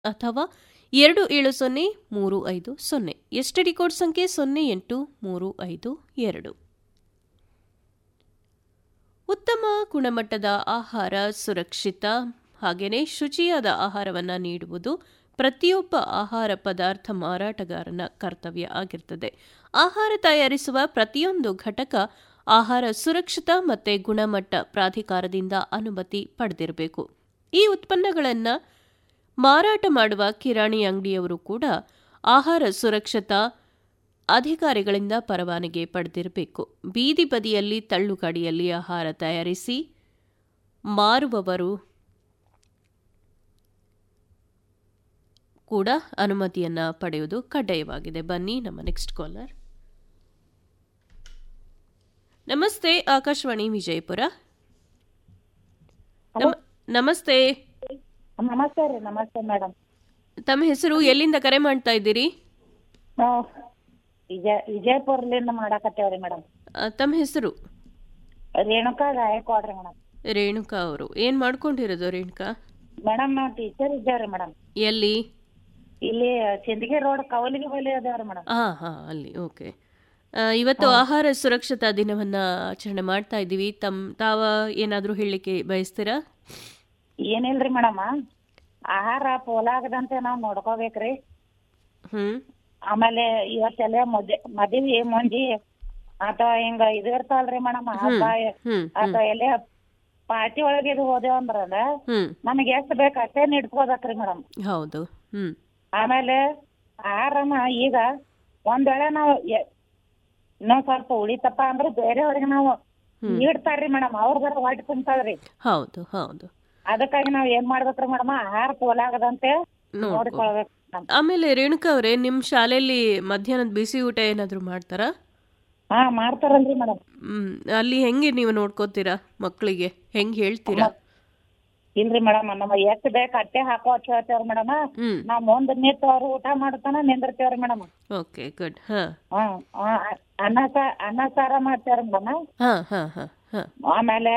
ಅಥವಾ ಎರಡು ಏಳು ಸೊನ್ನೆ ಮೂರು ಐದು ಸೊನ್ನೆ ಎಸ್ಟಿಡಿ ಕೋಡ್ ಸಂಖ್ಯೆ ಸೊನ್ನೆ ಎಂಟು ಮೂರು ಐದು ಎರಡು ಉತ್ತಮ ಗುಣಮಟ್ಟದ ಆಹಾರ ಸುರಕ್ಷಿತ ಹಾಗೆಯೇ ಶುಚಿಯಾದ ಆಹಾರವನ್ನು ನೀಡುವುದು ಪ್ರತಿಯೊಬ್ಬ ಆಹಾರ ಪದಾರ್ಥ ಮಾರಾಟಗಾರನ ಕರ್ತವ್ಯ ಆಗಿರ್ತದೆ ಆಹಾರ ತಯಾರಿಸುವ ಪ್ರತಿಯೊಂದು ಘಟಕ ಆಹಾರ ಸುರಕ್ಷಿತ ಮತ್ತು ಗುಣಮಟ್ಟ ಪ್ರಾಧಿಕಾರದಿಂದ ಅನುಮತಿ ಪಡೆದಿರಬೇಕು ಈ ಉತ್ಪನ್ನಗಳನ್ನು ಮಾರಾಟ ಮಾಡುವ ಕಿರಾಣಿ ಅಂಗಡಿಯವರು ಕೂಡ ಆಹಾರ ಸುರಕ್ಷತಾ ಅಧಿಕಾರಿಗಳಿಂದ ಪರವಾನಗಿ ಪಡೆದಿರಬೇಕು ಬೀದಿ ಬದಿಯಲ್ಲಿ ತಳ್ಳುಗಾಡಿಯಲ್ಲಿ ಆಹಾರ ತಯಾರಿಸಿ ಮಾರುವವರು ಕೂಡ ಅನುಮತಿಯನ್ನ ಪಡೆಯುವುದು ಕಡ್ಡಾಯವಾಗಿದೆ ಬನ್ನಿ ನಮ್ಮ ನೆಕ್ಸ್ಟ್ ಕಾಲರ್ ನಮಸ್ತೆ ಆಕಾಶವಾಣಿ ವಿಜಯಪುರ ನಮ- ನಮಸ್ತೆ ನಮಸ್ತೆ ರೀ ನಮಸ್ತೆ ಮೇಡಮ್ ತಮ್ಮ ಹೆಸರು ಎಲ್ಲಿಂದ ಕರೆ ಮಾಡ್ತಾ ಇದ್ದೀರಿ ನಾವು ವಿಜಯ ವಿಜಯಪುರ್ಲಿಂದ ಮಾಡಾಕತ್ತೇವ್ರಿ ಮೇಡಮ್ ಆ, ತಮ್ಮ ಹೆಸರು ರೇಣುಕಾ ಗಾಯಕ್ವಾಡ್ ರೀ ಮೇಡಮ್ ರೇಣುಕಾ ಅವರು ಏನ್ ಮಾಡ್ಕೊಂಡಿರೋದು ರೇಣುಕಾ ಮೇಡಮ್ ನಾವು ಟೀಚರ್ ಇದ್ದೇವ್ರಿ ಮೇಡಮ್ ಎಲ್ಲಿ ಇಲ್ಲಿ ಸಿಂದಗಿ ರೋಡ್ ಕವಲಿಗೆ ಬಲಿ ಅದೇವ್ರಿ ಮೇಡಮ್ ಹಾ ಹಾ ಅಲ್ಲಿ ಓಕೆ ಇವತ್ತು ಆಹಾರ ಸುರಕ್ಷತಾ ದಿನವನ್ನ ಆಚರಣೆ ಮಾಡ್ತಾ ಇದ್ದೀವಿ ತಮ್ ತಾವ ಏನಾದರೂ ಹೇಳಲಿಕ್ಕೆ ಬಯಸ್ತೀರಾ ಏನಿಲ್ರಿ ಮೇಡಮ್ ಆಹಾರ ಪೋಲಾಗದಂತೆ ನಾವು ನೋಡ್ಕೋಬೇಕ್ರಿ ಹ್ಮ್ ಆಮೇಲೆ ಇವತ್ತೆಲ್ಲ ಮದ್ವೆ ಮದ್ವಿ ಮುಂಜಿ ಅಥವಾ ಹಿಂಗ ಇದು ಇರ್ತಾವಲ್ರಿ ಮೇಡಮ್ ಹಬ್ಬ ಹ್ಮ್ ಅಥವಾ ಎಲ್ಲೇ ಪಾರ್ಟಿ ಒಳಗೆ ಇದು ಹೋದೇವ್ ಅಂದ್ರ ಹ್ಮ್ ನಮಗೆ ಎಷ್ಟು ಬೇಕು ಅಷ್ಟೇ ನಿಡ್ಸ್ಕೋಬೇಕ್ರಿ ಮೇಡಮ್ ಹೌದು ಹ್ಮ್ ಆಮೇಲೆ ಆಹಾರನ ಈಗ ಒಂದ್ ವೇಳೆ ನಾವು ಎ- ಇನ್ನೊಂದ್ ಸ್ವಲ್ಪ ಉಳಿತಪ್ಪ ಅಂದ್ರೆ ಬೇರೆಯವ್ರಿಗೆ ನಾವು ನೀಡ್ತಾರ್ರಿ ಮೇಡಮ್ ಅವ್ರದಾರ ಹೊಟ್ಟೆ ತುಂಬ್ತದ್ರಿ ಹೌದು ಹೌದು ಅದಕ್ಕಾಗಿ ನಾವ್ ಏನ್ ಮಾಡ್ಬೇಕ್ರಿ ಮೇಡಮ್ ಆಹಾರ ಪೋಲಾಗದಂತೆ ನೋಡ್ಕೊ ನೋಡ್ಕೊಳ್ಬೇಕು ಮೇಡಮ್ ಆಮೇಲೆ ರೇಣುಕಾ ಅವರೇ ನಿಮ್ಮ ಶಾಲೆಯಲ್ಲಿ ಮಧ್ಯಾಹ್ನದ ಬಿಸಿ ಊಟ ಏನಾದರೂ ಮಾಡ್ತಾರಾ ಹಾ ಮಾಡ್ತಾರಲ್ರಿ ಮೇಡಮ್ ಹ್ಮ್ ಅಲ್ಲಿ ಹೆಂಗೆ ನೀವು ನೋಡ್ಕೋತೀರಾ ಮಕ್ಕಳಿಗೆ ಹೆಂಗೆ ಹೇಳ್ತೀರಾ ಇಲ್ರಿ ಮೇಡಮ್ ನಮ್ಮ ಎಷ್ಟ್ ಬೇಕ್ ಅಟ್ಟೆ ಹಾಕೋ ಅಂತ ಹೇಳ್ತೇವ್ರಿ ಮೇಡಮ್ ಹ್ಮ್ ನಾವ್ ಮುಂದ್ ನಿಂತು ಅವ್ರು ಊಟ ಮಾಡ್ತಾನ ನಿಂದಿರ್ತೇವ್ರಿ ಮೇಡಮ್ ಓಕೆ ಗುಡ್ ಹಾ ಹ್ಮ್ ಹ್ಮ್ ಅನ್ನ ಸಾ ಅನ್ನ ಸಾರ ಮಾಡ್ತೇವ್ರಿ ಮೇಡಮ್ ಹಾ ಹಾ ಹಾ ಹಾ ಆಮೇಲೆ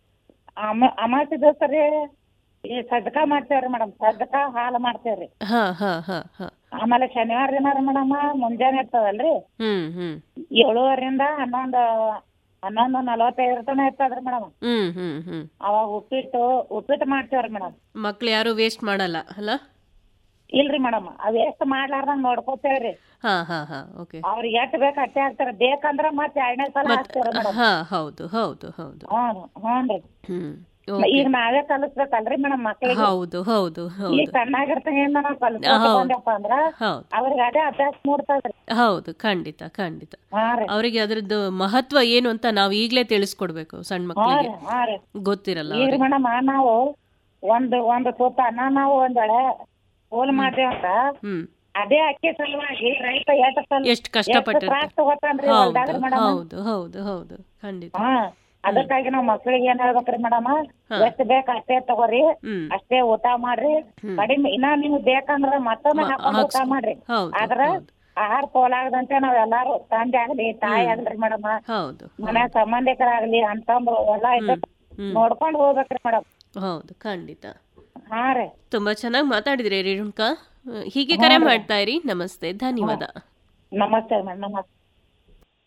ಅಮ ಅಮಾಸಿ ದಿವಸ ರೀ ಈ ಸಜ್ಜಕ ಮಾಡ್ತೇವ್ರಿ ಮೇಡಮ್ ಸಜ್ಜಕ ಹಾಲು ಮಾಡ್ತೇವ್ರಿ ಹಾ ಹಾ ಹಾ ಹಾ ಆಮೇಲೆ ಶನಿವಾರ ದಿನ ರೀ ಮೇಡಮ್ ಮುಂಜಾನೆ ಇರ್ತದಲ್ರಿ ಹ್ಮ್ ಹ್ಮ್ ಏಳುವರೆಯಿಂದ ಹನ್ನೊಂದು ಹನ್ನೊಂದು ನಲವತ್ತೈದರ ತನಕ ಇರ್ತದ್ರಿ ಮೇಡಮ್ ಹ್ಮ್ ಹ್ಮ್ ಹ್ಮ್ ಅವಾಗ ಉಪ್ಪಿಟ್ಟು ಉಪ್ಪಿಟ್ಟು ಮಾಡ್ತೇವ್ರಿ ಮೇಡಮ್ ಮಕ್ಳು ಯಾರು ವೇಸ್ಟ್ ಮಾಡಲ್ಲ ಅಲ್ಲ ಇಲ್ರಿ ಮೇಡಮ್ ಅವ್ ಎಷ್ಟ್ ಮಾಡ್ಲಾರ್ದಂಗ್ ನೋಡ್ಕೋತೇವ್ರಿ ಹಾ ಹಾ ಹಾ ಓಕೆ ಅವ್ರಿಗೆ ಎಷ್ಟ್ ಬೇಕ್ ಅಟ್ಟೆ ಹಾಕ್ತಾರ ಬೇಕಂದ್ರ ಮತ್ತೆ ಎರಡನೇ ಸಲ ಹಾಕ್ತೇವ್ರಿ ಮೇಡಮ್ ಹಾ ಹೌದು ಹೌದು ಹೌದು ಹ್ಞೂ ಹ್ಞೂನ್ರಿ ಹ್ಮ್ ಈಗ ನಾವೇ ಕಲಿಸ್ಬೇಕಲ್ರಿ ಮೇಡಮ್ ಮಕ್ಳಿಗೆ ಹೌದು ಹೌದು ಈ ಹೌದು ಸಣ್ಣಾಗಿರ್ತಂಗಿಂದ ನಾವ್ ಕಲಿಸ್ಕೊಂಡಪ್ಪ ಅಂದ್ರ ಹೌದು ಅವ್ರಿಗೆ ಅದೇ ಅಭ್ಯಾಸ ಮೂಡ್ತದ್ರಿ ಹೌದು ಖಂಡಿತ ಖಂಡಿತ ಹಾ ರೀ ಅವರಿಗೆ ಅದ್ರದ್ದು ಮಹತ್ವ ಏನು ಅಂತ ನಾವು ಈಗಲೇ ತಿಳಿಸ್ಕೊಡ್ಬೇಕು ಸಣ್ಣ ಹಾ ಮಕ್ಕಳಿಗೆ ರೀ ಹಾ ರೀ ಗೊತ್ತಿರಲ್ಲ ಈಗ ಅವ್ರಿಗೆ ಮೇಡಮ್ ನಾವು ಒಂದ್ ಒಂದ್ ತುತ್ತ ಅನ್ನ ನಾವು ಒಂದ್ ವೇಳೆ ಹೋಲ್ ಮಾಡ್ದೇವಂದ್ರ ಹ್ಮ್ ಅದೇ ಅಕ್ಕಿ ಸಲುವಾಗಿ ರೈತ ಎಷ್ಟ್ ಸಲ ಎಷ್ಟು ಕಷ್ಟಪಟ್ಟಿರ್ತಾರೆ ತ್ರಾಸ್ ತಗೋತಾನ್ರಿ ಹೊಲ್ದಾಗ ಹೌದು ಮೇಡಮ್ ಹೌದು ಹೌದು ಹೌದು ಖಂಡಿತ ಹಾ ಅದಕ್ಕಾಗಿ ನಾವ್ ಮಕ್ಳಿಗೆ ಏನ್ ಹೇಳ್ಬೇಕ್ರಿ ಮೇಡಮ್ ಎಷ್ಟ್ ಬೇಕ್ ಅಷ್ಟೇ ತಗೋರಿ ಹ್ಮ್ ಅಷ್ಟೇ ಊಟ ಮಾಡ್ರಿ ಕಡಿಮೆ ಇನ್ನ ನಿಮ್ಗ್ ಬೇಕಂದ್ರ ಮತ್ತೊಮ್ಮೆ ಹಾಕೊಂಡ್ ಊಟ ಮಾಡ್ರಿ ಹೌದು ಆದ್ರ ಆಹಾರ ಪೋಲಾಗದಂತೆ ನಾವ್ ಎಲ್ಲಾರು ತಂದೆ ಆಗ್ಲಿ ತಾಯಿ ಆಗ್ಲಿ ಮೇಡಮ್ ಹೌದು ಮನೆ ಸಂಬಂಧಿಕರಾಗ್ಲಿ ಅಂತಂದ್ರು ಎಲ್ಲಾ ಇದ್ದ ಹ್ಮ್. ನೋಡ್ಕೊಂಡ್ ಹೋಗ್ಬೇಕ್ರಿ ಮೇಡಮ್ ಹೌದು ಖಂಡಿತ ಹಾ ರೀ ತುಂಬಾ ಚೆನ್ನಾಗಿ ಮಾತಾಡಿದ್ರಿ ರೇಣುಕಾ ಹೀಗೆ ಕರೆ ಮಾಡ್ತಾ ಇರಿ ನಮಸ್ತೆ ಧನ್ಯವಾದ ನಮಸ್ತೆ ಮೇಡಮ್ ನಮಸ್ತೆ